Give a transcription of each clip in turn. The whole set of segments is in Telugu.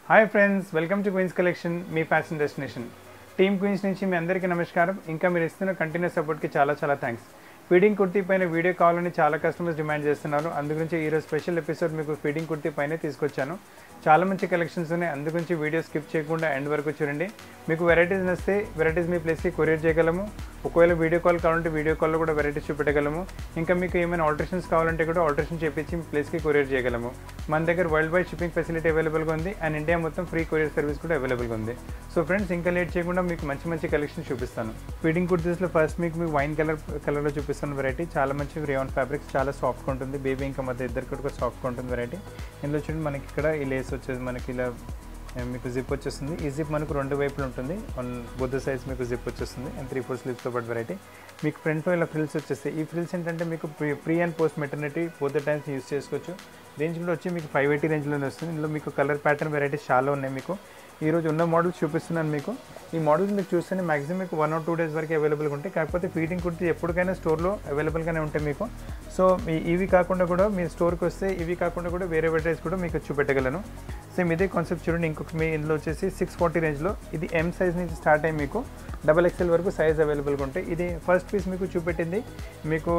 hi friends welcome to Queens Collection మీ ఫ్యాషన్ డెస్టినేషన్ టీమ్ క్వీన్స్ నుంచి మీ అందరికీ నమస్కారం ఇంకా మీరు ఇస్తున్న కంటిన్యూస్ సపోర్ట్కి చాలా చాలా థ్యాంక్స్ ఫీడింగ్ కుర్తీ పైన వీడియో కావాలని చాలా కస్టమర్స్ డిమాండ్ చేస్తున్నారు అందుగురించి ఈరోజు స్పెషల్ ఎపిసోడ్ మీకు ఫీడింగ్ కుర్తీ పైన తీసుకొచ్చాను చాలా మంచి కలెక్షన్స్ ఉన్నాయి అందుగురించి వీడియో స్కిప్ చేయకుండా ఎండ్ వరకు చూడండి మీకు వెరైటీస్ నస్తే వెరైటీస్ మీ ప్లేస్కి కొరియర్ చేయగలము ఒకవేళ వీడియో కాల్ కావాలంటే వీడియో కాల్లో కూడా వెరైటీస్ చూపెట్టగలము ఇంకా మీకు ఏమైనా ఆల్టరేషన్స్ కావాలంటే కూడా ఆల్టరేషన్ చేపించి మీ ప్లేస్కి కొరియర్ చేయగలము మన దగ్గర వరల్డ్ వైడ్ షిప్పింగ్ ఫెసిలిటీ అవైలబుల్గా ఉంది అండ్ ఇండియా మొత్తం ఫ్రీ కొరియర్ సర్వీస్ కూడా అవైలబుల్గా ఉంది సో ఫ్రెండ్స్ ఇంకా లేట్ చేయకుండా మీకు మంచి మంచి కలెక్షన్ చూపిస్తాను ఫీడింగ్ కుర్తీస్లో ఫస్ట్ మీకు మీకు వైన్ కలర్ కలర్లో చూపిస్తున్న వెరైటీ చాలా మంచి రేవన్ ఫ్యాబ్రిక్స్ చాలా సాఫ్ట్గా ఉంటుంది బేబీ ఇంకా మధ్య ఇద్దరికి కూడా సాఫ్ట్గా ఉంటుంది వెరైటీ ఇందులో చూడండి మనకి ఇక్కడ ఈ లేస్ వచ్చేసి మనకి ఇలా మీకు జిప్ వచ్చేస్తుంది ఈ జిప్ మనకు రెండు వైపులు ఉంటుంది వన్ బుద్ధ సైజ్ మీకు జిప్ వచ్చేస్తుంది అండ్ త్రీ ఫోర్ స్లీవ్స్తో పాటు వెరైటీ మీకు ఫ్రంట్లో ఇలా ఫ్రిల్స్ వచ్చేస్తాయి ఈ ఫ్రిల్స్ ఏంటంటే మీకు pre pre and post maternity both times use చేసుకోవచ్చు రేంజ్ కూడా వచ్చి మీకు ఫైవ్ ఎయిటీ రేంజ్లోనే వస్తుంది ఇందులో మీకు కలర్ ప్యాటర్న్ వెరైటీస్ చాలా ఉన్నాయి మీకు ఈ రోజు ఉన్న మోడల్స్ చూపిస్తున్నాను మీకు ఈ మోడల్స్ మీకు చూస్తేనే మాక్సిమం మీకు వన్ ఆర్ టూ డేస్ వరకు అవైలబుల్గా ఉంటాయి కాకపోతే ఫీడింగ్ కుర్తి ఎప్పటికైనా స్టోర్లో అవైలబుల్గానే ఉంటాయి మీకు సో మీ ఇవి కాకుండా కూడా మీ స్టోర్కి వస్తే ఇవి కాకుండా కూడా వేరే వెరైటీస్ కూడా మీకు చూపెట్టగలను సేమ్ ఇదే కాన్సెప్ట్ చూడండి ఇంకొక మీ ఇందులో వచ్చేసి సిక్స్ ఫార్టీ రేంజ్లో ఇది ఎం సైజ్ నుంచి స్టార్ట్ అయ్యి మీకు డబల్ ఎక్స్ఎల్ వరకు సైజ్ అవైలబుల్గా ఉంటాయి ఇది ఫస్ట్ పీస్ మీకు చూపెట్టింది మీకు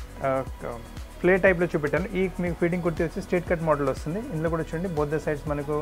ప్లే టైప్లో చూపెట్టాను ఈ మీకు ఫీడింగ్ కుర్తి వచ్చి స్ట్రేట్ కట్ మోడల్ వస్తుంది ఇందులో కూడా చూడండి బోత్ ద సైడ్స్ మనకు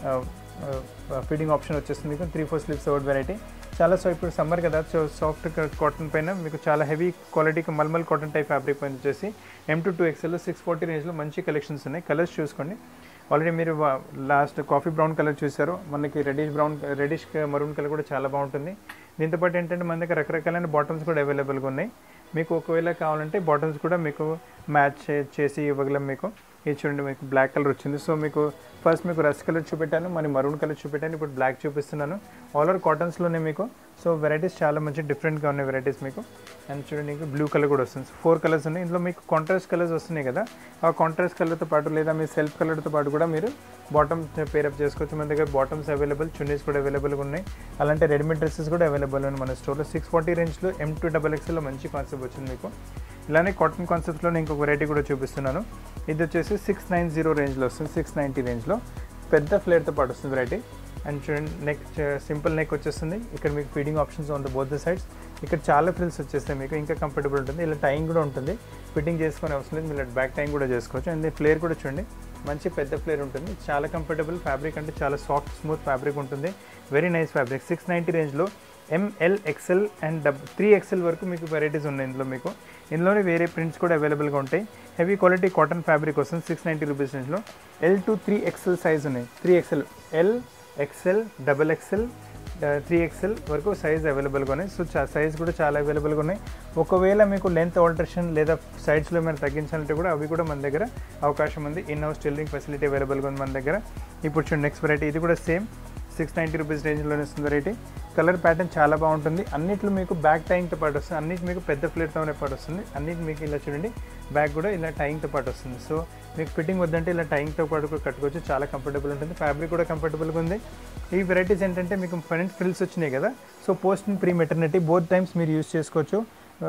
ఫీడింగ్ ఆప్షన్ వచ్చేస్తుంది మీకు three four slips out variety చాలా సో ఇప్పుడు సమ్మర్ కదా సో సాఫ్ట్ కాటన్ పైన మీకు చాలా హెవీ క్వాలిటీకి మల్మల్ కాటన్ టైప్ ఫ్యాబ్రిక్ పైన వచ్చేసి M to two XL six forty రేంజ్లో మంచి కలెక్షన్స్ ఉన్నాయి కలర్స్ చూసుకోండి ఆల్రెడీ మీరు లాస్ట్ కాఫీ బ్రౌన్ కలర్ చూసారు మనకి reddish brown reddish maroon colour కూడా చాలా బాగుంటుంది దీంతోపాటు ఏంటంటే మన దగ్గర రకరకాలైన బాటమ్స్ కూడా అవైలబుల్గా ఉన్నాయి మీకు ఒకవేళ కావాలంటే బాటమ్స్ కూడా మీకు మ్యాచ్ చేసి ఇవ్వగలం మీకు ఇది చూడండి మీకు బ్లాక్ కలర్ వచ్చింది సో మీకు ఫస్ట్ మీకు రస్ కలర్ చూపెట్టాను మరి మరూన్ కలర్ చూపెట్టాను ఇప్పుడు బ్లాక్ చూపిస్తున్నాను ఆల్ ఓవర్ కాటన్స్లోనే మీకు సో వెరైటీస్ చాలా మంచి డిఫరెంట్గా ఉన్నాయి వెరైటీస్ మీకు అండ్ చూడండి మీకు బ్లూ కలర్ కూడా వస్తుంది ఫోర్ కలర్స్ ఉన్నాయి ఇందులో మీకు కాంట్రాస్ట్ కలర్స్ వస్తున్నాయి కదా ఆ కాంట్రాస్ట్ కలర్తో పాటు లేదా మీ సెల్ఫ్ కలర్తో పాటు కూడా మీరు బాటమ్ పేరప్ చేసుకోవచ్చు మన దగ్గర బాటమ్స్ అవైలబుల్ చున్నీస్ కూడా అవైలబుల్గా ఉన్నాయి అలాంటి రెడీమేడ్ డ్రెస్సెస్ కూడా అవైలబుల్ ఉన్నాయి మన స్టోర్లో సిక్స్ ఫార్టీ రేంజ్లో ఎం టూ డబల్ ఎక్స్ఎల్లో మంచి కాన్సెప్ట్ వచ్చింది మీకు ఇలానే కాటన్ కాన్సెప్ట్లో నేను ఇంకొక వెరైటీ కూడా చూపిస్తున్నాను ఇది వచ్చేసి సిక్స్ నైన్ జీరో రేంజ్లో వస్తుంది సిక్స్ నైంటీ రేంజ్లో పెద్ద ఫ్లేర్తో పాటు వస్తుంది వెరైటీ అండ్ చూడండి నెక్ సింపుల్ నెక్ వచ్చేస్తుంది ఇక్కడ మీకు feeding options on the both the sides ఇక్కడ చాలా ఫ్రిల్స్ వచ్చేస్తాయి మీకు ఇంకా కంఫర్టబుల్ ఉంటుంది ఇలా టైం కూడా ఉంటుంది ఫిట్టింగ్ చేసుకునే అవసరం లేదు మీరు బ్యాక్ టైం కూడా చేసుకోవచ్చు అండ్ ఫ్లేర్ కూడా చూడండి మంచి పెద్ద ఫ్లేర్ ఉంటుంది చాలా కంఫర్టబుల్ ఫ్యాబ్రిక్ అంటే చాలా సాఫ్ట్ స్మూత్ ఫ్యాబ్రిక్ ఉంటుంది very nice fabric six ninety రేంజ్లో ఎంఎల్ ఎక్సెల్ అండ్ డబ్ త్రీ ఎక్సెల్ వరకు మీకు వెరైటీస్ ఉన్నాయి ఇందులో మీకు ఇందులోనే వేరే ప్రింట్స్ కూడా అవైలబుల్గా ఉంటాయి హెవీ క్వాలిటీ కాటన్ ఫ్యాబ్రిక్ వస్తుంది సిక్స్ నైంటీ రూపీస్ రేంజ్లో L to three XL size ఉన్నాయి three XL L XL double XL three XL వరకు సైజ్ అవైలబుల్గా ఉన్నాయి సో సైజ్ కూడా చాలా అవైలబుల్గా ఉన్నాయి ఒకవేళ మీకు లెంత్ ఆల్టరేషన్ లేదా సైడ్స్లో ఏమైనా తగ్గించాలంటే కూడా అవి కూడా మన దగ్గర అవకాశం ఉంది ఇన్ హౌస్ టెల్లింగ్ ఫెసిలిటీ అవైలబుల్గా ఉంది మన దగ్గర ఇప్పుడు చూడండి నెక్స్ట్ వెరైటీ ఇది కూడా సేమ్ సిక్స్ నైంటీ రూపీస్ రేంజ్లోనే వస్తుంది వెరైటీ కలర్ ప్యాటర్న్ చాలా బాగుంటుంది అన్నిట్లో మీకు బ్యాక్ టైంగ్తో పాటు వస్తుంది అన్నిటి మీకు పెద్ద ప్లేట్తోనే పాటు వస్తుంది అన్నిటి మీకు ఇలా చూడండి బ్యాక్ కూడా ఇలా టైంగ్తో పాటు వస్తుంది సో మీకు ఫిట్టింగ్ వద్దంటే ఇలా టైంగ్తో పాటు కూడా కట్టుకోవచ్చు చాలా కంఫర్టబుల్ ఉంటుంది ఫ్యాబ్రిక్ కూడా కంఫర్టబుల్గా ఉంది ఈ వెరైటీస్ ఏంటంటే మీకు ఫ్రంట్ ఫ్రిల్స్ వచ్చినాయి కదా so post pre maternity both times మీరు యూస్ చేసుకోవచ్చు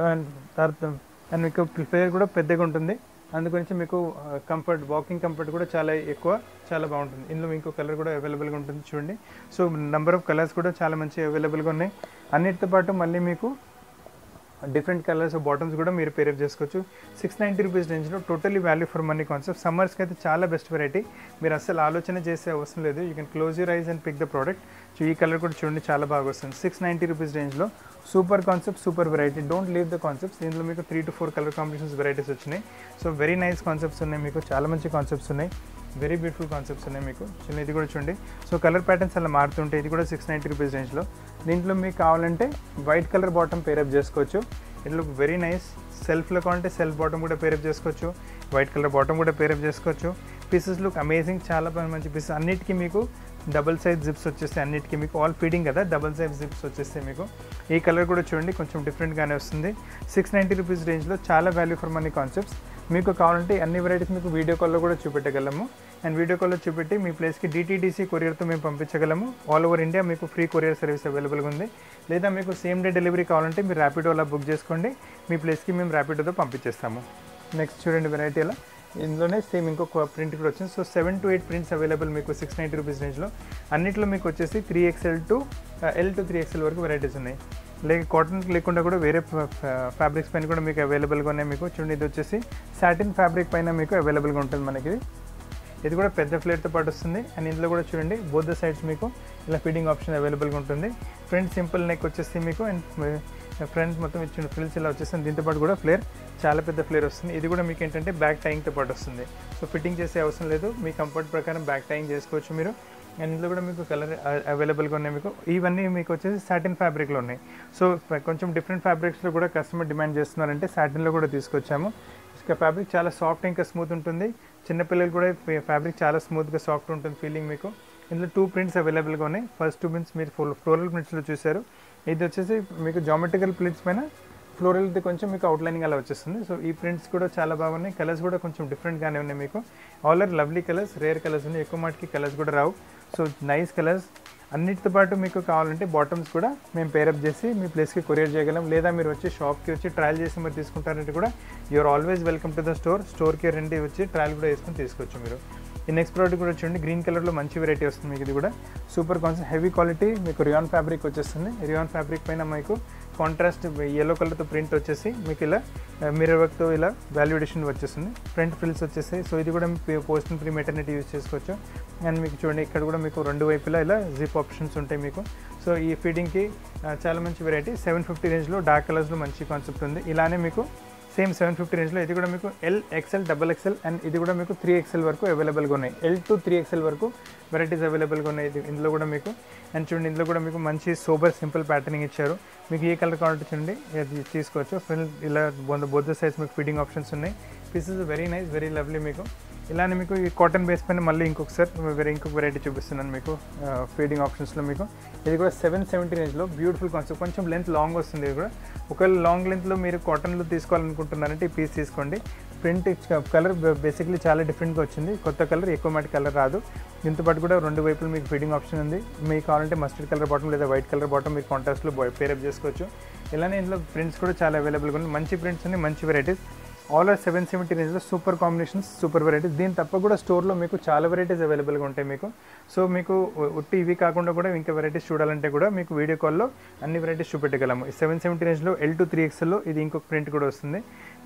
తర్వాత అండ్ మీకు ప్రిపేర్ కూడా పెద్దగా ఉంటుంది అందుగురించి మీకు కంఫర్ట్ వాకింగ్ కంఫర్ట్ కూడా చాలా ఎక్కువ చాలా బాగుంటుంది ఇందులో ఇంకో కలర్ కూడా అవైలబుల్గా ఉంటుంది చూడండి సో నెంబర్ ఆఫ్ కలర్స్ కూడా చాలా మంచి అవైలబుల్గా ఉన్నాయి అన్నిటితో పాటు మళ్ళీ మీకు డిఫరెంట్ కలర్స్ బాటమ్స్ కూడా మీరు పేరప్ చేసుకోవచ్చు సిక్స్ నైంటీ రూపీస్ రేంజ్లో totally value for money concept సమ్మర్స్కి అయితే చాలా బెస్ట్ వెరైటీ మీరు అసలు ఆలోచన చేసే అవసరం లేదు you can close your eyes and pick the product so ఈ కలర్ కూడా చూడండి చాలా బాగా వస్తుంది సిక్స్ నైంటీ రూపీస్ రేంజ్లో super concept super variety don't leave the concepts దీంట్లో మీకు three to four colour combinations varieties వచ్చినాయి సో వెరీ నైస్ కాన్సెప్ట్స్ ఉన్నాయి మీకు చాలా మంచి కాన్సెప్ట్స్ ఉన్నాయి వెరీ బ్యూటిఫుల్ కాన్సెప్ట్స్ ఉన్నాయి మీకు చిన్న ఇది కూడా చూడండి సో కలర్ ప్యాటర్న్స్ అలా మారుతుంటాయి ఇది కూడా సిక్స్ నైంటీ రూపీస్ రేంజ్లో దీంట్లో మీకు కావాలంటే వైట్ కలర్ బాటమ్ పేరప్ చేసుకోవచ్చు ఇట్ లుక్ వెరీ నైస్ సెల్ఫ్లో కావాలంటే సెల్ఫ్ బాటమ్ కూడా పేరప్ చేసుకోవచ్చు వైట్ కలర్ బాటమ్ కూడా పేరప్ చేసుకోవచ్చు పీసెస్ లుక్ అమేజింగ్ చాలా మంచి పీసెస్ అన్నిటికీ మీకు డబుల్ సైజ్ జిప్స్ వచ్చేస్తాయి అన్నిటికీ మీకు ఆల్ ఫీడింగ్ కదా డబుల్ సైజ్ జిప్స్ వచ్చేస్తాయి మీకు ఈ కలర్ కూడా చూడండి కొంచెం డిఫరెంట్గానే వస్తుంది సిక్స్ నైంటీ రూపీస్ రేంజ్లో చాలా వాల్యూ ఫర్ మనీ కాన్సెప్ట్స్ మీకు కావాలంటే అన్ని వెరైటీస్ మీకు వీడియో కాల్లో కూడా చూపెట్టగలము అండ్ వీడియో కాల్లో చూపెట్టి మీ ప్లేస్కి డిటీడీసీ కొరియర్తో మేము పంపించగలము ఆల్ ఓవర్ ఇండియా మీకు ఫ్రీ కొరియర్ సర్వీస్ అవైలబుల్గా ఉంది లేదా మీకు సేమ్ డే డెలివరీ కావాలంటే మీరు ర్యాపిడోలా బుక్ చేసుకోండి మీ ప్లేస్కి మేము ర్యాపిడోతో పంపించేస్తాము నెక్స్ట్ చూడండి వెరైటీ అలా ఇందులోనే సేమ్ ఇంకొక ప్రింట్ కూడా వచ్చింది so seven to eight prints available మీకు సిక్స్ నైంటీ రూపీస్ రేంజ్లో అన్నిట్లో మీకు వచ్చేసి three XL to L to three XL వరకు వెరైటీస్ ఉన్నాయి లేక కాటన్ లేకుండా కూడా వేరే ఫ్యాబ్రిక్స్ పైన కూడా మీకు అవైలబుల్గా ఉన్నాయి మీకు చూడండి ఇది వచ్చేసి సాటిన్ ఫ్యాబ్రిక్ పైన మీకు అవైలబుల్గా ఉంటుంది మనకి ఇది కూడా పెద్ద ఫ్లేర్తో పాటు వస్తుంది అండ్ ఇందులో కూడా చూడండి బోత్ సైడ్స్ మీకు ఇలా ఫీడింగ్ ఆప్షన్ అవైలబుల్గా ఉంటుంది ఫ్రంట్ సింపుల్ నెక్ వచ్చేసి మీకు అండ్ ఫ్రంట్ మొత్తం ఇచ్చిన ఫ్రిల్స్ ఇలా వచ్చేస్తుంది దీంతో పాటు కూడా ఫ్లేర్ చాలా పెద్ద ఫ్లేర్ వస్తుంది ఇది కూడా మీకు ఏంటంటే బ్యాక్ టైంగ్తో పాటు వస్తుంది సో ఫిట్టింగ్ చేసే అవసరం లేదు మీ కంఫర్ట్ ప్రకారం బ్యాక్ టైంగ్ చేసుకోవచ్చు మీరు అండ్ ఇందులో కూడా మీకు కలర్ అవైలబుల్గా ఉన్నాయి మీకు ఇవన్నీ మీకు వచ్చేసి సాటిన్ ఫ్యాబ్రిక్లో ఉన్నాయి సో కొంచెం డిఫరెంట్ ఫ్యాబ్రిక్స్లో కూడా కస్టమర్ డిమాండ్ చేస్తున్నారంటే సాటిన్లో కూడా తీసుకొచ్చాము ఇక ఫ్యాబ్రిక్ చాలా సాఫ్ట్ ఇంకా స్మూత్ ఉంటుంది చిన్నపిల్లలు కూడా ఫ్యాబ్రిక్ చాలా స్మూత్గా సాఫ్ట్ ఉంటుంది ఫీలింగ్ మీకు ఇందులో టూ ప్రింట్స్ అవైలబుల్గా ఉన్నాయి ఫస్ట్ టూ ప్రింట్స్ మీరు ఫ్లోరల్ ప్రింట్స్లో చూశారు ఇది వచ్చేసి మీకు జామెట్రికల్ ప్రింట్స్ పైన ఫ్లోరల్ది కొంచెం మీకు అవుట్లైనింగ్ అలా వచ్చేస్తుంది సో ఈ ప్రింట్స్ కూడా చాలా బాగున్నాయి కలర్స్ కూడా కొంచెం డిఫరెంట్గానే ఉన్నాయి మీకు all are lovely colours rare colours ఉన్నాయి ఎక్కువ మాటికి కలర్స్ కూడా రావు సో నైస్ కలర్స్ అన్నిటితో పాటు మీకు కావాలంటే బాటమ్స్ కూడా మేము పేరప్ చేసి మీ ప్లేస్కి కొరియర్ చేయగలం లేదా మీరు వచ్చి షాప్కి వచ్చి ట్రయల్ చేసి మీరు తీసుకుంటారంటే కూడా you're always welcome to the store స్టోర్కి రండి వచ్చి ట్రయల్ కూడా వేసుకొని తీసుకోవచ్చు మీరు ఈ నెక్స్ట్ ప్రోడక్ట్ కూడా చూడండి గ్రీన్ కలర్లో మంచి వెరైటీ వస్తుంది మీకు ఇది కూడా సూపర్ కాన్సెప్ట్ హెవీ క్వాలిటీ మీకు రియాన్ ఫ్యాబ్రిక్ వచ్చేస్తుంది రియాన్ ఫ్యాబ్రిక్ పైన మీకు కాంట్రాస్ట్ ఎల్లో కలర్తో ప్రింట్ వచ్చేసి మీకు ఇలా మిర్రర్ వర్క్తో ఇలా వాల్యుడేషన్ వచ్చేస్తుంది ఫ్రంట్ ఫ్రిల్స్ వచ్చేసాయి సో ఇది కూడా పోస్ట్ ప్రీ మెటర్నిటీ యూజ్ చేసుకోవచ్చు అండ్ మీకు చూడండి ఇక్కడ కూడా మీకు రెండు వైపులా ఇలా జిప్ ఆప్షన్స్ ఉంటాయి మీకు సో ఈ ఫీడింగ్కి చాలా మంచి వెరైటీ సెవెన్ ఫిఫ్టీ రేంజ్లో డార్క్ కలర్స్లో మంచి కాన్సెప్ట్ ఉంది ఇలానే మీకు సేమ్ సెవెన్ ఫిఫ్టీ రేంజ్లో ఇది కూడా మీకు L XL double XL and ఇది కూడా మీకు త్రీ ఎక్సెల్ వరకు అవైలబుల్గా ఉన్నాయి ఎల్ టు త్రీ ఎక్సెల్ వరకు వెరైటీస్ అవైలబుల్గా ఉన్నాయి ఇది ఇందులో కూడా మీకు అండ్ చూడండి ఇందులో కూడా మీకు మంచి సోబర్ సింపుల్ ప్యాటర్నింగ్ ఇచ్చారు మీకు ఏ కలర్ కావాలంటే చూడండి ఇది తీసుకోవచ్చు ఫిల్ ఇలా బొంద బొద్ద సైజ్ మీకు ఫీడింగ్ ఆప్షన్స్ ఉన్నాయి pieces very nice very lovely మీకు ఇలానే మీకు ఈ కాటన్ బేస్ పైన మళ్ళీ ఇంకొకసారి వేరే ఇంకొక వెరైటీ చూపిస్తున్నాను మీకు ఫీడింగ్ ఆప్షన్స్లో మీకు ఇది కూడా సెవెన్ సెవెంటీ రేంజ్లో బ్యూటిఫుల్ కాన్సెప్ట్ కొంచెం లెంత్ లాంగ్ వస్తుంది ఇది కూడా ఒకవేళ లాంగ్ లెంత్లో మీరు కాటన్లో తీసుకోవాలనుకుంటున్నారంటే ఈ పీస్ తీసుకోండి ప్రింట్ కలర్ బేసిక్లీ చాలా డిఫరెంట్గా వచ్చింది కొత్త కలర్ ఎక్కువ మాటి కలర్ రాదు దీంతో పాటు కూడా రెండు వైపులు మీకు ఫీడింగ్ ఆప్షన్ ఉంది మీకు కావాలంటే మస్టర్డ్ కలర్ బాటమ్ లేదా వైట్ కలర్ బాటమ్ మీరు కాంట్రాస్ట్లో పేరప్ చేసుకోవచ్చు ఇలానే ఇందులో ప్రింట్స్ కూడా చాలా అవైలబుల్గా ఉన్నాయి మంచి ప్రింట్స్ ఉన్నాయి మంచి varieties all are seven seventy రేంజ్లో సూపర్ కాంబినేషన్స్ సూపర్ వెరైటీస్ దీని తప్ప కూడా స్టోర్లో మీకు చాలా వెరైటీస్ అవైలబుల్గా ఉంటాయి మీకు సో మీకు ఉట్టి ఇవి కాకుండా కూడా ఇంకా వెరైటీస్ చూడాలంటే కూడా మీకు వీడియో కాల్లో అన్ని వెరైటీస్ చూపెట్టగలము సెవెన్ సెవెంటీ రేంజ్లో ఎల్ టు త్రీ ఎక్స్ఎల్లో ఇది ఇంకొక ప్రింట్ కూడా వస్తుంది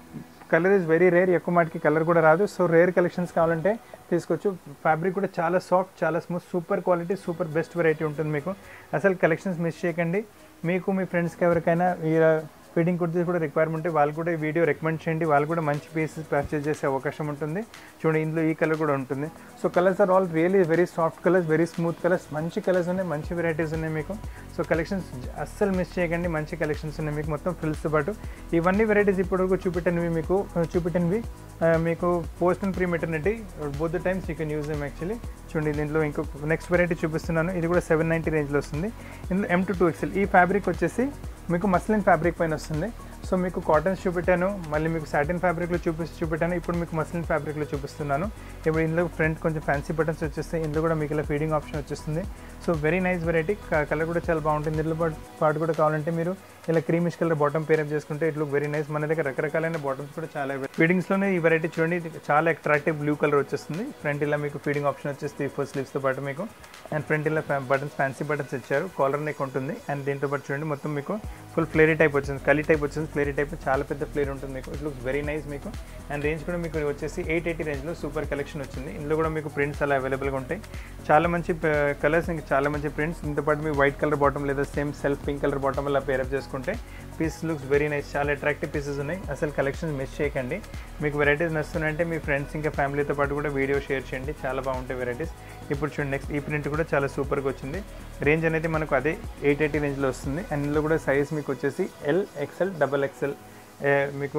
కలర్ ఇస్ వెరీ రేర్ ఎక్కువ మాటికి కలర్ కూడా రాదు సో రేర్ కలెక్షన్స్ కావాలంటే తీసుకోవచ్చు ఫ్యాబ్రిక్ కూడా చాలా సాఫ్ట్ చాలా smooth super quality super best variety ఉంటుంది మీకు అసలు కలెక్షన్స్ మిస్ చేయకండి మీకు మీ ఫ్రెండ్స్కి ఎవరికైనా ఈ ఫీడింగ్ కుర్తీస్ కూడా రిక్వైర్మెంట్ ఉంటే వాళ్ళు కూడా ఈ వీడియో రికమెండ్ చేయండి వాళ్ళు కూడా మంచి పీసెస్ పర్చేస్ చేసే అవకాశం ఉంటుంది చూడండి ఇందులో ఈ కలర్ కూడా ఉంటుంది so colours are all really very soft colours very smooth colours మంచి కలర్స్ ఉన్నాయి మంచి వెరైటీస్ ఉన్నాయి మీకు సో కలెక్షన్స్ అస్సలు మిస్ చేయకండి మంచి కలెక్షన్స్ ఉన్నాయి మీకు మొత్తం ఫ్రిల్స్తో పాటు ఇవన్నీ వెరైటీస్ ఇప్పటివరకు చూపెట్టినవి మీకు చూపెట్టినవి మీకు post and pre maternity both times you can use them actually చూడండి దీంట్లో ఇంకొక నెక్స్ట్ వెరైటీ చూపిస్తున్నాను ఇది కూడా సెవెన్ నైంటీ రేంజ్లో వస్తుంది ఇందులో ఎం టు టూ ఎక్స్ఎల్ ఈ ఫ్యాబ్రిక్ వచ్చేసి మీకు మస్లిన్ ఫ్యాబ్రిక్ పైన వస్తుంది సో మీకు కాటన్స్ చూపెట్టాను మళ్ళీ మీకు సాటిన్ ఫ్యాబ్రిక్లో చూపి చూపెట్టాను ఇప్పుడు మీకు మస్లిన్ ఫ్యాబ్రిక్లో చూపిస్తున్నాను ఇప్పుడు ఇందులో ఫ్రంట్ కొంచెం ఫ్యాన్సీ బటన్స్ వచ్చేస్తాయి ఇందులో కూడా మీకు ఇలా ఫీడింగ్ ఆప్షన్ వచ్చేస్తుంది so very nice variety colour కూడా చాలా బాగుంటుంది ఇందులో పాటు కూడా కావాలంటే మీరు ఇలా క్రీమిష్ కలర్ బాటమ్ పేరప్ చేసుకుంటే ఇట్ లుక్ వెరీ నైస్ మన దగ్గర రకరకాలైన బాటమ్స్ కూడా చాలా ఫీడింగ్స్లోనే ఈ వెరైటీ చూడండి ఇది చాలా అట్రాక్టివ్ బ్లూ కలర్ వచ్చేస్తుంది ఫ్రంట్ ఇలా మీకు ఫీడింగ్ ఆప్షన్ వచ్చేస్తుంది ఫోర్ స్లీవ్స్తో పాటు మీకు అండ్ ఫ్రంట్ ఇలా బటన్స్ ఫ్యాన్సీ బటన్స్ ఇచ్చారు కాలర్ నెక్ ఉంటుంది అండ్ దీంతో పాటు చూడండి మొత్తం మీకు ఫుల్ ఫ్లేరీ టైప్ వచ్చింది కలీ టైప్ వచ్చింది ఫ్లేరీ టైప్ చాలా పెద్ద ఫ్లేర్ ఉంటుంది మీకు ఇట్ లుక్స్ వెరీ నైస్ మీకు అండ్ రేంజ్ కూడా మీకు వచ్చేసి ఎయిట్ ఎయిటీ రేంజ్లో సూపర్ కలెక్షన్ వచ్చింది ఇందులో కూడా మీకు ప్రింట్స్ అలా అవైలబుల్గా ఉంటాయి చాలా మంచి కలర్స్ ఇంకా చాలా మంచి ప్రింట్స్ దీంతో పాటు మీ వైట్ కలర్ బాటమ్ లేదా same self pink colour bottom అలా పేరప్ చేసుకుంటే పీస్ లుక్స్ వెరీ నైస్ చాలా అట్రాక్టివ్ పీసెస్ ఉన్నాయి అసలు కలెక్షన్స్ మిస్ చేయకండి మీకు వెరైటీస్ నచ్చుతున్నాయంటే మీ ఫ్రెండ్స్ ఇంకా ఫ్యామిలీతో పాటు కూడా వీడియో షేర్ చేయండి చాలా బాగుంటాయి వెరైటీస్ ఇప్పుడు చూడండి నెక్స్ట్ ఈ ప్రింట్ కూడా చాలా సూపర్గా వచ్చింది రేంజ్ అనేది మనకు అదే ఎయిట్ ఎయిటీ రేంజ్లో వస్తుంది అండ్ ఇందులో కూడా సైజ్ మీకు వచ్చేసి ఎల్ ఎక్స్ఎల్ డబల్ ఎక్స్ఎల్ మీకు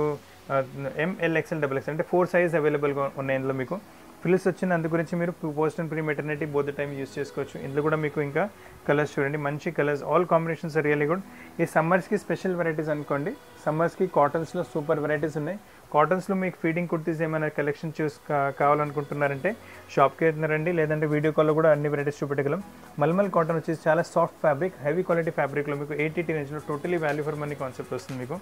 ఎంఎల్ ఎక్స్ఎల్ డబల్ ఎక్స్ఎల్ అంటే ఫోర్ సైజ్ అవైలబుల్గా ఉన్నాయి ఇందులో మీకు ఫిల్స్ వచ్చింది అందు గురించి మీరు post and pre maternity both time use చేసుకోవచ్చు ఇందులో కూడా మీకు ఇంకా కలర్స్ చూడండి మంచి colours all combinations really good ఈ సమ్మర్స్కి స్పెషల్ వెరైటీస్ అనుకోండి సమ్మర్స్కి కాటన్స్లో సూపర్ వెరైటీస్ ఉన్నాయి కాటన్స్లో మీకు ఫీడింగ్ కుర్తీస్ ఏమైనా కలెక్షన్ చూస్ కావాలనుకుంటున్నారంటే షాప్కి రండి లేదంటే వీడియో కాల్లో కూడా అన్ని వెరైటీస్ చూపెట్టగలం మల్మల్ కాటన్ వచ్చేసి చాలా సాఫ్ట్ ఫ్యాబ్రిక్ హెవీ క్వాలిటీ ఫ్యాబ్రిక్లో మీకు ఎయిటీ రేంజ్లో totally value for money concept వస్తుంది మీకు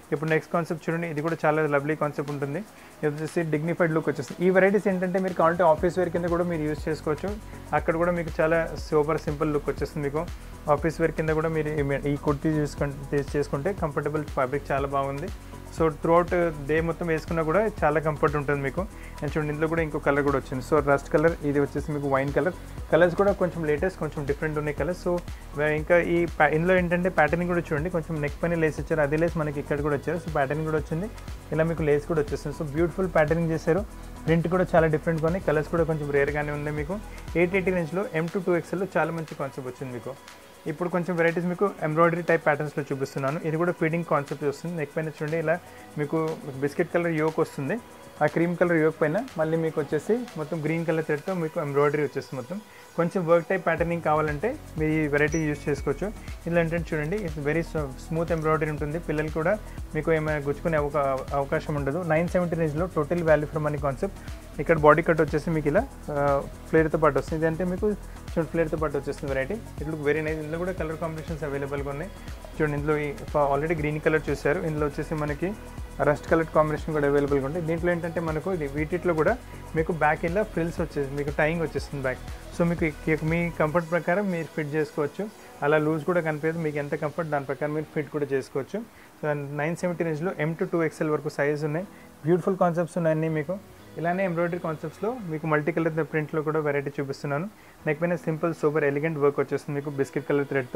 ఇప్పుడు నెక్స్ట్ కాన్సెప్ట్ చూడండి ఇది కూడా చాలా లవ్లీ కాన్సెప్ట్ ఉంటుంది ఇది వచ్చేసి డిగ్నిఫైడ్ లుక్ వచ్చేస్తుంది ఈ వెరైటీస్ ఏంటంటే మీరు కావాలంటే ఆఫీస్ వేర్ కింద కూడా మీరు యూస్ చేసుకోవచ్చు అక్కడ కూడా మీకు చాలా సూపర్ సింపుల్ లుక్ వచ్చేస్తుంది మీకు ఆఫీస్ వేర్ కింద కూడా మీరు ఈ- ఈ కుర్తీ చూసుకుంటే చేసుకుంటే కంఫర్టబుల్ ఫ్యాబ్రిక్ చాలా బాగుంది సో త్రూఅవుట్ డే మొత్తం వేసుకున్నా కూడా చాలా కంఫర్ట్ ఉంటుంది మీకు అండ్ చూడండి ఇందులో కూడా ఇంకో కలర్ కూడా వచ్చింది సో రస్ట్ కలర్ ఇది వచ్చేసి మీకు వైన్ కలర్ కలర్స్ కూడా కొంచెం లేటెస్ట్ కొంచెం డిఫరెంట్ ఉన్నాయి కలర్స్ సో ఇంకా ఈ pa- ఇందులో ఏంటంటే ప్యాటర్నింగ్ కూడా చూడండి కొంచెం నెక్ పైన లేస్ ఇచ్చారు అదే లేస్ మనకి ఇక్కడ కూడా వచ్చారు సో ప్యాటర్నింగ్ కూడా వచ్చింది ఇలా మీకు లేస్ కూడా వచ్చేస్తుంది సో బ్యూటిఫుల్ ప్యాటర్నింగ్ చేశారు ప్రింట్ కూడా చాలా డిఫరెంట్గా ఉన్నాయి కలర్స్ కూడా కొంచెం రేర్గానే ఉంది మీకు ఎయిట్ ఎయిటీ రేంజ్లో ఎం టు టూ ఎక్స్ఎల్లో చాలా మంచి కాన్సెప్ట్ వచ్చింది మీకు ఇప్పుడు కొంచెం వెరైటీస్ మీకు ఎంబ్రాయిడరీ టైప్ ప్యాటర్న్స్లో చూపిస్తున్నాను ఇది కూడా ఫీడింగ్ కాన్సెప్ట్ వస్తుంది నెక్ పైన చూడండి ఇలా మీకు బిస్కెట్ కలర్ యోక్ వస్తుంది ఆ క్రీమ్ కలర్ యోక్ పైన మళ్ళీ మీకు వచ్చేసి మొత్తం గ్రీన్ కలర్ థ్రెడ్తో మీకు ఎంబ్రాయిడరీ వచ్చేస్తుంది మొత్తం కొంచెం వర్క్ టైప్ ప్యాటర్నింగ్ కావాలంటే మీరు ఈ వెరైటీ యూస్ చేసుకోవచ్చు ఇలా ఏంటంటే చూడండి ఇట్స్ వెరీ స్మూత్ ఎంబ్రాయిడరీ ఉంటుంది పిల్లలు కూడా మీకు ఏమైనా గుచ్చుకునే అవకా అవకాశం ఉండదు నైన్ సెవెంటీ రేంజ్లో టోటల్ వాల్యూ ఫ్రమ్ అనే కాన్సెప్ట్ ఇక్కడ బాడీ కట్ వచ్చేసి మీకు ఇలా ఫ్లేర్తో పాటు వస్తుంది ఇదంటే మీకు చూడండి ఫ్లేర్తో పాటు వచ్చేస్తుంది variety it look very nice ఇందులో కూడా కలర్ కాంబినేషన్స్ అవైలబుల్గా ఉన్నాయి చూడండి ఇందులో ఆల్రెడీ గ్రీన్ కలర్ చూశారు ఇందులో వచ్చేసి మనకి రస్ట్ కలర్ కాంబినేషన్ కూడా అవైలబుల్గా ఉంటాయి దీంట్లో ఏంటంటే మనకు ఇది వీటిలో కూడా మీకు బ్యాక్ ఇలా ఫ్రిల్స్ వచ్చేసి మీకు టైయింగ్ వచ్చేస్తుంది బ్యాక్ సో మీకు ఈ- మీ కంఫర్ట్ ప్రకారం మీరు ఫిట్ చేసుకోవచ్చు అలా లూజ్ కూడా కనిపించదు మీకు ఎంత కంఫర్ట్ దాని ప్రకారం మీరు ఫిట్ కూడా చేసుకోవచ్చు సో నైన్ సెవెంటీ రేంజ్లో ఎం టు టూ ఎక్స్ఎల్ వరకు సైజ్ ఉన్నాయి బ్యూటిఫుల్ కాన్సెప్ట్స్ ఉన్నాయన్నీ మీకు ఇలానే ఎంబ్రాయిడరీ కాన్సెప్ట్స్లో మీకు మల్టీ కలర్ ప్రింట్లో కూడా వెరైటీ చూపిస్తున్నాను నెక్ పైన సింపుల్ సూపర్ ఎలిగెంట్ వర్క్ వచ్చేస్తుంది మీకు బిస్కెట్ కలర్ థ్రెడ్తో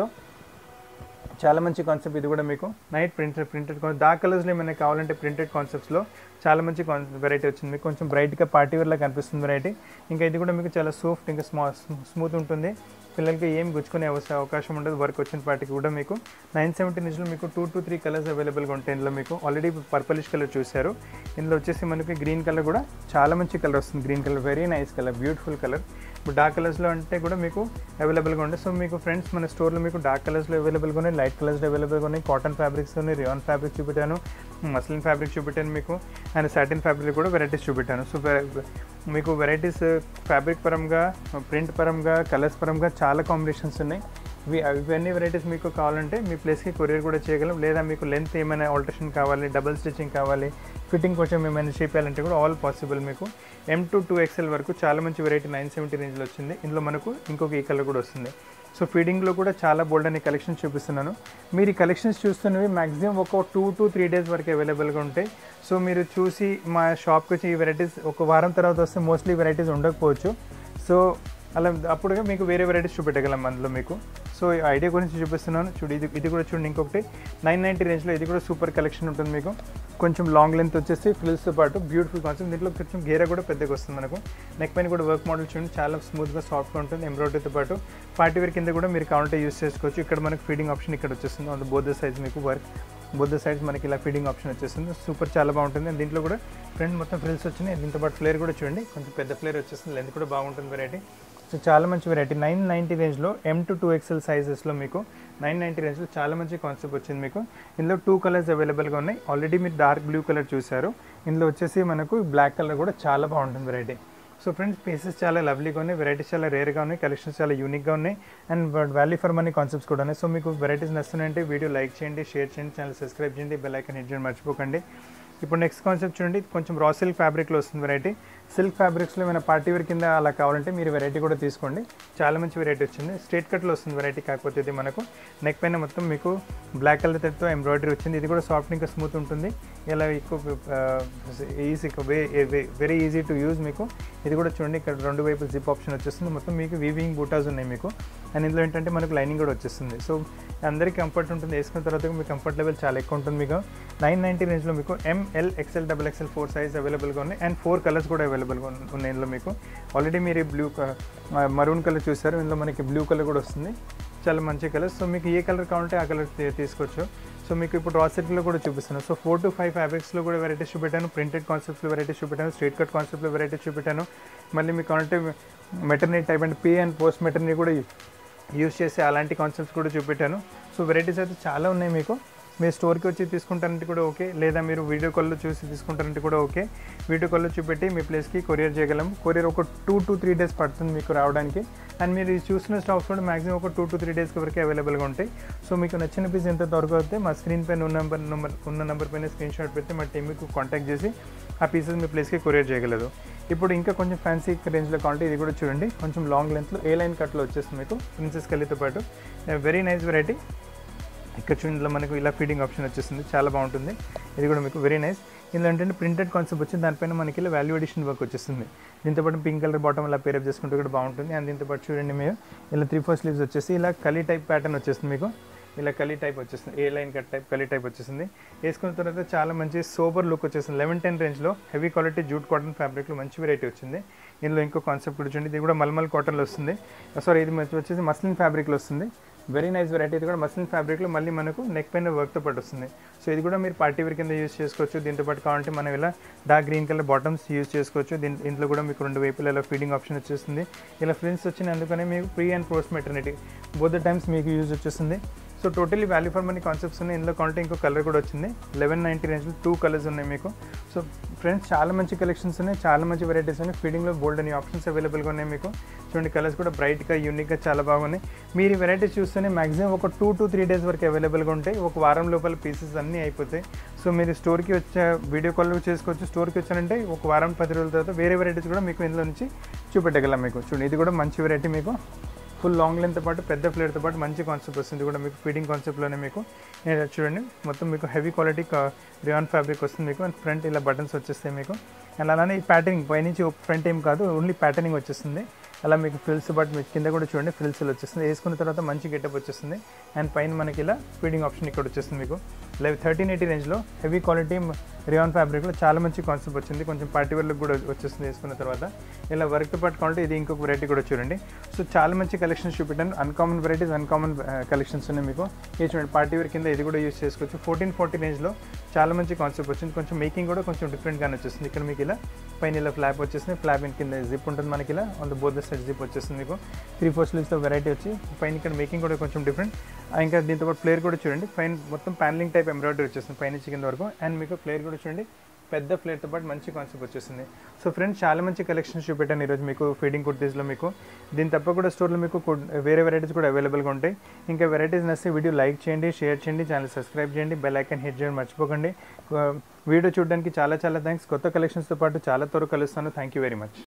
చాలా మంచి కాన్సెప్ట్ ఇది కూడా మీకు నైట్ ప్రింటెడ్ ప్రింటెడ్ డార్క్ కలర్స్లో ఏమైనా కావాలంటే ప్రింటెడ్ కాన్సెప్ట్స్లో చాలా మంచి వెరైటీ వచ్చింది మీకు కొంచెం బ్రైట్గా పార్టీ వేర్లా కనిపిస్తుంది వెరైటీ ఇంకా ఇది కూడా మీకు చాలా సాఫ్ట్ ఇంకా స్మా స్మూత్ ఉంటుంది పిల్లలకి ఏం గుచ్చుకునే అవసరం అవకాశం ఉండదు వర్క్ వచ్చిన పార్టీకి కూడా మీకు నైన్ సెవెంటీ ఇంచులో మీకు టూ టు త్రీ కలర్స్ అవైలబుల్గా ఉంటాయి ఇందులో మీకు ఆల్రెడీ పర్పలిష్ కలర్ చూశారు ఇందులో వచ్చేసి మనకి గ్రీన్ కలర్ కూడా చాలా మంచి కలర్ వస్తుంది green colour very nice colour beautiful colour ఇప్పుడు డార్క్ కలర్స్లో అంటే కూడా మీకు అవైలబుల్గా ఉంటాయి సో మీకు ఫ్రెండ్స్ మన స్టోర్లో మీకు డార్క్ కలర్స్లో అవైలబుల్గా ఉన్నాయి లైట్ కలర్స్లో అవైలబుల్గా ఉన్నాయి కాటన్ ఫ్యాబ్రిక్స్ ఉన్నాయి రియాన్ ఫ్యాబ్రిక్ చూపెట్టాను మస్లిన్ ఫ్యాబ్రిక్ చూపెట్టాను మీకు అండ్ సాటిన్ ఫ్యాబ్రిక్ కూడా వెరైటీస్ చూపెట్టాను సో మీకు వెరైటీస్ ఫ్యాబ్రిక్ పరంగా ప్రింట్ పరంగా కలర్స్ పరంగా చాలా కాంబినేషన్స్ ఉన్నాయి ఇవి ఇవన్నీ వెరైటీస్ మీకు కావాలంటే మీ ప్లేస్కి కొరియర్ కూడా చేయగలం లేదా మీకు లెంత్ ఏమైనా ఆల్టరేషన్ కావాలి డబల్ స్టిచ్చింగ్ కావాలి ఫిట్టింగ్ కొంచెం ఏమైనా చేయాలంటే కూడా ఆల్ పాసిబుల్ మీకు ఎం టు టూ ఎక్స్ఎల్ వరకు చాలా మంచి వెరైటీ నైన్ సెవెంటీ రేంజ్లో వచ్చింది ఇందులో మనకు ఇంకొక ఈ కలర్ కూడా వస్తుంది సో ఫీడింగ్లో కూడా చాలా బోల్డ్ అనే కలెక్షన్స్ చూపిస్తున్నాను మీరు ఈ కలెక్షన్స్ చూస్తున్నవి మాక్సిమం ఒక టూ టు త్రీ డేస్ వరకు అవైలబుల్గా ఉంటాయి సో మీరు చూసి మా షాప్కి వచ్చి ఈ వెరైటీస్ ఒక వారం తర్వాత వస్తే మోస్ట్లీ వెరైటీస్ ఉండకపోవచ్చు సో అలా అప్పుడుగా మీకు వేరే వెరైటీస్ చూపెట్టగలం అందులో మీకు సో ఈ ఐడియా గురించి చూపిస్తున్నాను చూడు ఇది ఇది కూడా చూడండి ఇంకొకటి నైన్ నైంటీ రేంజ్లో ఇది కూడా సూపర్ కలెక్షన్ ఉంటుంది మీకు కొంచెం లాంగ్ లెంత్ వచ్చేసి ఫ్రిల్స్తో పాటు బ్యూటిఫుల్ కాన్సెప్ట్ దీంట్లో కొంచెం గేర కూడా పెద్దగా వస్తుంది మనకు నెక్ పైన కూడా వర్క్ మోడల్ చూడండి చాలా స్మూత్గా సాఫ్ట్గా ఉంటుంది ఎంబ్రాయిడరీతో పాటు పార్టీ వేర్ కింద కూడా మీరు కావాలంటే యూస్ చేసుకోవచ్చు ఇక్కడ మనకు ఫీడింగ్ ఆప్షన్ ఇక్కడ వచ్చేస్తుంది అది బోధ సైజ్ మీకు వర్క్ బోధ సైజ్ మనకి ఇలా ఫీడింగ్ ఆప్షన్ వచ్చేస్తుంది సూపర్ చాలా బాగుంటుంది And దీంట్లో కూడా ఫ్రంట్ మొత్తం ఫ్రిల్స్ వచ్చినాయి దీంతో పాటు ఫ్లేర్ కూడా చూడండి కొంచెం పెద్ద ఫ్లేర్ వచ్చేస్తుంది లెంత్ కూడా బాగుంటుంది వెరైటీ సో చాలా మంచి వెరైటీ నైన్ నైంటీ రేంజ్లో ఎం టు టూ ఎక్స్ఎల్ సైజెస్లో మీకు నైన్ నైంటీ రేంజ్లో చాలా మంచి కాన్సెప్ట్ వచ్చింది మీకు ఇందులో టూ కలర్స్ అవైలబుల్గా ఉన్నాయి ఆల్రెడీ మీరు డార్క్ బ్లూ కలర్ చూశారు ఇందులో వచ్చేసి మనకు బ్లాక్ కలర్ కూడా చాలా బాగుంటుంది వెరైటీ సో ఫ్రెండ్స్ పీసెస్ చాలా లవ్లీగా ఉన్నాయి వెరైటీస్ చాలా రేర్గా ఉన్నాయి కలెక్షన్స్ చాలా యూనిక్గా ఉన్నాయి and value for money concepts కూడా ఉన్నాయి సో మీకు వెరైటీస్ నస్తున్నాయంటే వీడియో లైక్ చేయండి షేర్ చేయండి ఛానల్ సబ్స్క్రైబ్ చేయండి బెల్ ఐకన్ హిట్ చేయండి మర్చిపోకండి ఇప్పుడు నెక్స్ట్ కాన్సెప్ట్ చూడండి ఇది కొంచెం రా సిల్క్ ఫ్యాబ్రిక్లో వస్తుంది వెరైటీ సిల్క్ ఫ్యాబ్రిక్స్లో ఏమైనా పార్టీ వేర్ కింద అలా కావాలంటే మీరు వెరైటీ కూడా తీసుకోండి చాలా మంచి వెరైటీ వచ్చింది స్ట్రేట్ కట్లో వస్తుంది వెరైటీ కాకపోతే ఇది మనకు నెక్ పైన మొత్తం మీకు బ్లాక్ కలర్ తో ఎంబ్రాయిడరీ వచ్చింది ఇది కూడా సాఫ్ట్ ఇంకా స్మూత్ ఉంటుంది ఇలా ఎక్కువ easy very easy to use మీకు ఇది కూడా చూడండి ఇక్కడ రెండు వైపు జిప్ ఆప్షన్ వచ్చేస్తుంది మొత్తం మీకు వీవింగ్ బూటాస్ ఉన్నాయి మీకు అండ్ ఇందులో ఏంటంటే మనకు లైనింగ్ కూడా వచ్చేస్తుంది సో అందరికీ కంఫర్ట్ ఉంటుంది వేసుకున్న తర్వాత మీ కంఫర్ట్ లెవెల్ చాలా ఎక్కువ ఉంటుంది మీకు నైన్ నైంటీ రేంజ్లో మీకు ML XL double XL four size అవైలబుల్గా ఉన్నాయి అండ్ ఫోర్ కలర్స్ కూడా అవైలబుల్గా ఉన్నాయి ఇందులో మీకు ఆల్రెడీ మీరు బ్లూ మరూన్ కలర్ చూసారు ఇందులో మనకి బ్లూ కలర్ కూడా వస్తుంది చాలా మంచి కలర్ సో మీకు ఏ కలర్ కావాలంటే ఆ కలర్ తీసుకోవచ్చు సో మీకు ఇప్పుడు రా సిల్క్లో కూడా చూపిస్తాను సో ఫోర్ టు ఫైవ్ ఫ్యాబ్రిక్స్లో కూడా వెరైటీస్ చూపెట్టాను ప్రింటెడ్ కాన్సెప్ట్లో వెరైటీస్ చూపెట్టాను స్ట్రేట్ కట్ కాన్సెప్ట్లో వెరైటీస్ చూపెట్టాను మళ్ళీ మీకు కావాలంటే maternity type and pre and post maternity కూడా యూస్ చేసే అలాంటి కాన్సెప్ట్స్ కూడా చూపెట్టాను సో వెరైటీస్ అయితే చాలా ఉన్నాయి మీకు మీరు స్టోర్కి వచ్చి తీసుకుంటారంటే కూడా ఓకే లేదా మీరు వీడియో కాల్లో చూసి తీసుకుంటారంటే కూడా ఓకే వీడియో కాల్లో చూపెట్టి మీ ప్లేస్కి కొరియర్ చేయగలం కొరియర్ ఒక టూ టు త్రీ డేస్ పడుతుంది మీకు రావడానికి అండ్ మీరు ఈ చూసిన స్టాక్స్ కూడా మాక్సిమం ఒక టూ టు త్రీ డేస్ వరకు అవైలబుల్గా ఉంటాయి సో మీకు నచ్చిన పీస్ ఎంత త్వరగా అయితే మా స్క్రీన్ పైన ఉన్న నెంబర్ నెంబర్ ఉన్న నెంబర్ పైన స్క్రీన్ షాట్ పెడితే మా టీం మీకు కాంటాక్ట్ చేసి ఆ పీసెస్ మీ ప్లేస్కి కొరియర్ చేయగలదు ఇప్పుడు ఇంకా కొంచెం ఫ్యాన్సీ రేంజ్లో కావాలంటే ఇది కూడా చూడండి కొంచెం లాంగ్ లెంత్లో ఏ లైన్ కట్లో వచ్చేస్తుంది మీకు ప్రిన్సెస్ కలీతో పాటు వెరీ నైస్ వెరైటీ ఇక్కడ చూడండి ఇందులో మనకు ఇలా ఫీడింగ్ ఆప్షన్ వచ్చేస్తుంది చాలా బాగుంటుంది ఇది కూడా మీకు వెరీ నైస్ ఇందులో ఏంటంటే ప్రింటెడ్ కాన్సెప్ట్ వచ్చింది దానిపైన మనకి ఇలా వాల్యూ ఎడిషన్ వర్క్ వచ్చేస్తుంది దీంతో పాటు పింక్ కలర్ బాటమ్ ఇలా పేరప్ చేసుకుంటే కూడా బాగుంటుంది అండ్ దీంతో పాటు చూడండి మీరు ఇలా త్రీ ఫోర్ స్లీవ్స్ వచ్చేసి ఇలా కలీ టైప్ ప్యాటర్న్ వచ్చేస్తుంది మీకు ఇలా కలీ టైప్ వచ్చేస్తుంది A line cut type kali type వచ్చేసింది వేసుకున్న తర్వాత చాలా మంచి సోబర్ లుక్ వచ్చేసింది లెవెన్ టెన్ రేంజ్లో హెవీ క్వాలిటీ జూట్ కాటన్ ఫ్యాబ్రిక్లో మంచి వెరైటీ వచ్చింది ఇందులో ఇంకో కాన్సెప్ట్ కూడా చూడండి ఇది కూడా మల్మల్ కాటన్లో వస్తుంది సారీ ఇది వచ్చేసి మస్లిన్ ఫ్యాబ్రిక్లో వస్తుంది వెరీ నైస్ వెరైటీ ఇది కూడా మస్లిన్ ఫ్యాబ్రిక్లో మళ్ళీ మనకు నెక్ పైన వర్క్తో పాటు వస్తుంది సో ఇది కూడా మీరు పార్టీ వేర్ కింద యూస్ చేసుకోవచ్చు దీంతో పాటు కావాలంటే మనం ఇలా dark green colour bottoms use చేసుకోవచ్చు దీని ఇంట్లో కూడా మీకు రెండు వైపులు ఇలా ఫీడింగ్ ఆప్షన్ వచ్చేస్తుంది ఇలా ఫ్రిల్స్ వచ్చిన అందుకనే మీకు pre and post maternity both times మీకు యూజ్ వచ్చేస్తుంది so totally value for money concepts ఉన్నాయి ఇందులో కావాలంటే ఇంకో కలర్ కూడా వచ్చింది లెవెన్ నైంటీ రేంజ్లో టూ కలర్స్ ఉన్నాయి మీకు సో ఫ్రెండ్స్ చాలా మంచి కలెక్షన్స్ ఉన్నాయి చాలా మంచి వెరైటీస్ ఉన్నాయి ఫీడింగ్లో బోల్డ్ అనే ఆప్షన్స్ అవైలబుల్గా ఉన్నాయి మీకు చూడండి కలర్స్ కూడా బ్రైట్గా యూనిక్గా చాలా బాగున్నాయి మీరు ఈ వెరైటీస్ చూస్తేనే మాక్సిమం ఒక టూ టు త్రీ డేస్ వరకు అవైలబుల్గా ఉంటాయి ఒక వారం లోపల పీసెస్ అన్నీ అయిపోతాయి సో మీరు స్టోర్కి వచ్చే వీడియో కాల్ చేసుకోవచ్చు స్టోర్కి వచ్చారంటే ఒక వారం పది రోజుల తర్వాత వేరే వెరైటీస్ కూడా మీకు ఇందులో నుంచి చూపెట్టగలం మీకు చూడండి ఇది కూడా మంచి వెరైటీ మీకు ఫుల్ లాంగ్ లెంత్తో పాటు పెద్ద ఫ్లేర్తో పాటు మంచి కాన్సెప్ట్ వస్తుంది కూడా మీకు ఫీడింగ్ కాన్సెప్ట్లోనే మీకు నేను చూడండి మొత్తం మీకు హెవీ క్వాలిటీ రియాన్ ఫ్యాబ్రిక్ వస్తుంది మీకు అండ్ ఫ్రంట్ ఇలా బటన్స్ వచ్చేస్తాయి మీకు అండ్ అలానే ఈ ప్యాటర్నింగ్ పైనుంచి ఫ్రంట్ ఏం కాదు ఓన్లీ ప్యాటర్నింగ్ వచ్చేస్తుంది అలా మీకు ఫ్రిల్స్ బట్ మీకు కింద కూడా చూడండి ఫ్రిల్స్ వచ్చేస్తుంది వేసుకున్న తర్వాత మంచి గెటప్ వచ్చేస్తుంది అండ్ పైన మనకి ఇలా ఫీడింగ్ ఆప్షన్ ఇక్కడ వచ్చేస్తుంది మీకు లైవ్ థర్టీన్ ఎయిటీ రేంజ్లో హెవీ క్వాలిటీ రియాన్ ఫ్యాబ్రిక్లో చాలా మంచి కాన్సెప్ట్ వచ్చింది కొంచెం పార్టీ వేర్లకు కూడా వచ్చేస్తుంది వేసుకున్న తర్వాత ఇలా వర్క్తో పాటు కావాలంటే ఇది ఇంకొక వెరైటీ కూడా చూడండి సో చాలా మంచి కలెక్షన్స్ చూపెట్టాను అన్కామన్ వెరైటీస్ అన్కామన్ కలెక్షన్స్ ఉన్నాయి మీకు ఇది చూడండి పార్టీ వేర్ కింద ఇది కూడా యూస్ చేసుకోవచ్చు ఫోర్టీన్ ఫార్టీ రేంజ్లో చాలా మంచి కాన్సెప్ట్ వచ్చింది కొంచెం మేకింగ్ కూడా కొంచెం డిఫరెంట్గానే వచ్చేస్తుంది ఇక్కడ మీకు ఇలా పైన ఇలా ఫ్లాప్ వచ్చేసింది ఫ్లాప్ కింద జిప్ ఉంటుంది మనకి ఇలా on the both side zip వచ్చేస్తుంది మీకు త్రీ ఫోర్ స్లీవ్స్తో వెరైటీ వచ్చి పైన ఇక్కడ మేకింగ్ కూడా కొంచెం డిఫరెంట్ ఇంకా దీంతో పాటు ఫ్లేర్ కూడా చూడండి పైన మొత్తం ప్యానలింగ్ టైప్ ఎంబ్రాయిడరీ వచ్చేస్తుంది పైన కింద వరకు అండ్ మీకు ఫ్లేర్ కూడా చూడండి పెద్ద ఫ్లేర్తో పాటు మంచి కాన్సెప్ట్ వచ్చేసింది సో ఫ్రెండ్స్ చాలా మంచి కలెక్షన్స్ చూపెట్టాను ఈరోజు మీకు ఫీడింగ్ కుర్తీస్లో మీకు దీని తప్ప కూడా స్టోర్లో మీకు వేరే వెరైటీస్ కూడా అవైలబుల్గా ఉంటాయి ఇంకా వెరైటీస్ నచ్చితే వీడియో లైక్ చేయండి షేర్ చేయండి ఛానల్ సబ్స్క్రైబ్ చేయండి బెల్ ఐకాన్ హిట్ చేయండి మర్చిపోకండి వీడియో చూడడానికి చాలా చాలా థ్యాంక్స్ కొత్త కలెక్షన్స్తో పాటు చాలా త్వరగా కలుస్తాను థ్యాంక్ యూ వెరీ మచ్